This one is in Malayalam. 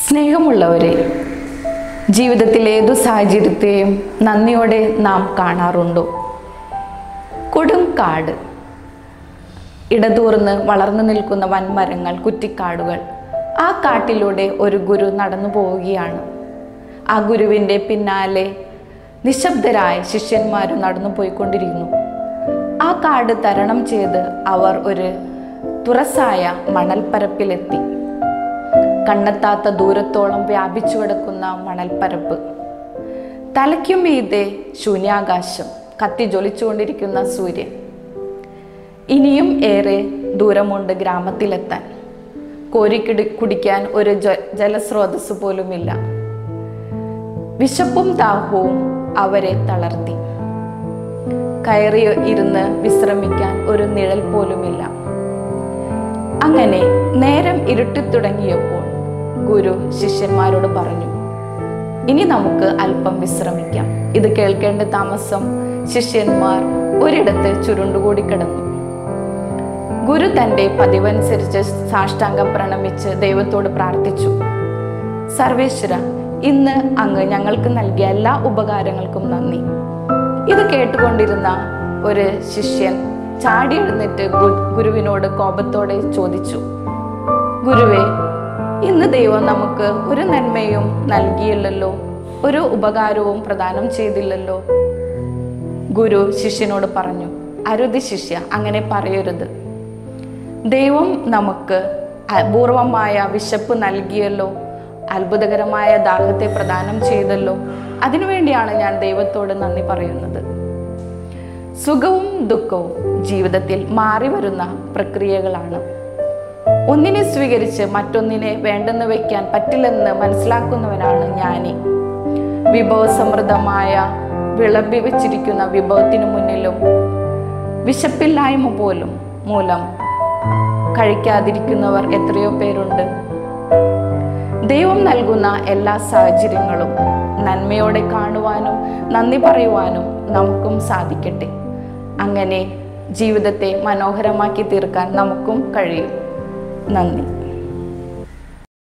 സ്നേഹമുള്ളവരെ ജീവിതത്തിലെ ഏതു സാഹചര്യത്തെയും നന്ദിയോടെ നാം കാണാറുണ്ടോ കൊടും കാട് ഇടതൂർന്ന് വളർന്നു നിൽക്കുന്ന വൻമരങ്ങൾ കുറ്റിക്കാടുകൾ ആ കാട്ടിലൂടെ ഒരു ഗുരു നടന്നു പോവുകയാണ് ആ ഗുരുവിൻ്റെ പിന്നാലെ നിശബ്ദരായ ശിഷ്യന്മാരും നടന്നു പോയിക്കൊണ്ടിരിക്കുന്നു ആ കാട് തരണം ചെയ്ത് അവർ ഒരു തുറസായ മണൽപ്പരപ്പിലെത്തി കണ്ണെത്താത്ത ദൂരത്തോളം വ്യാപിച്ചു കിടക്കുന്ന മണൽപ്പരപ്പ് തലയ്ക്കും മീതെ ശൂന്യാകാശം കത്തി ജ്വലിച്ചുകൊണ്ടിരിക്കുന്ന സൂര്യൻ ഇനിയും ഏറെ ദൂരമുണ്ട് ഗ്രാമത്തിലെത്താൻ കോരിക്കിടി കുടിക്കാൻ ഒരു ജ ജലസ്രോതസ് പോലുമില്ല വിശപ്പും ദാഹവും അവരെ തളർത്തി കയറി ഇരുന്ന് വിശ്രമിക്കാൻ ഒരു നിഴൽ പോലുമില്ല അങ്ങനെ നേരം ഇരുട്ടിത്തുടങ്ങിയപ്പോൾ ഗുരു ശിഷ്യന്മാരോട് പറഞ്ഞു ഇനി നമുക്ക് അല്പം വിശ്രമിക്കാം ഇത് കേൾക്കേണ്ട താമസം ശിഷ്യന്മാർ ഒരിടത്ത് ചുരുണ്ടുകൂടി കിടന്നു ഗുരു തൻ്റെ പതിവനുസരിച്ച് സാഷ്ടാംഗം പ്രണമിച്ച് ദൈവത്തോട് പ്രാർത്ഥിച്ചു സർവേശ്വര ഇന്ന് അങ്ങ് ഞങ്ങൾക്ക് നൽകിയ എല്ലാ ഉപകാരങ്ങൾക്കും നന്ദി ഇത് കേട്ടുകൊണ്ടിരുന്ന ഒരു ശിഷ്യൻ ചാടി എഴുന്നേറ്റ് ഗു- ഗുരുവിനോട് കോപത്തോടെ ചോദിച്ചു ഗുരുവേ ഇന്ന് ദൈവം നമുക്ക് ഒരു നന്മയും നൽകിയില്ലല്ലോ ഒരു ഉപകാരവും പ്രദാനം ചെയ്തില്ലല്ലോ ഗുരു ശിഷ്യനോട് പറഞ്ഞു അരുത് ശിഷ്യ അങ്ങനെ പറയരുത് ദൈവം നമുക്ക് അപൂർവമായ വിശപ്പ് നൽകിയല്ലോ അത്ഭുതകരമായ ദാഹത്തെ പ്രദാനം ചെയ്തല്ലോ അതിനുവേണ്ടിയാണ് ഞാൻ ദൈവത്തോട് നന്ദി പറയുന്നത് സുഖവും ദുഃഖവും ജീവിതത്തിൽ മാറി വരുന്ന പ്രക്രിയകളാണ് ഒന്നിനെ സ്വീകരിച്ച് മറ്റൊന്നിനെ വേണ്ടെന്ന് വയ്ക്കാൻ പറ്റില്ലെന്ന് മനസ്സിലാക്കുന്നവനാണ് ജ്ഞാനി വിഭവസമൃദ്ധമായ വിളമ്പി വെച്ചിരിക്കുന്ന വിഭവത്തിനു മുന്നിലും വിശപ്പില്ലായ്മ പോലും മൂലം കഴിക്കാതിരിക്കുന്നവർ എത്രയോ പേരുണ്ട് ദൈവം നൽകുന്ന എല്ലാ സാഹചര്യങ്ങളും നന്മയോടെ കാണുവാനും നന്ദി പറയുവാനും നമുക്കും സാധിക്കട്ടെ അങ്ങനെ ജീവിതത്തെ മനോഹരമാക്കി തീർക്കാൻ നമുക്കും കഴിയും നന്ദി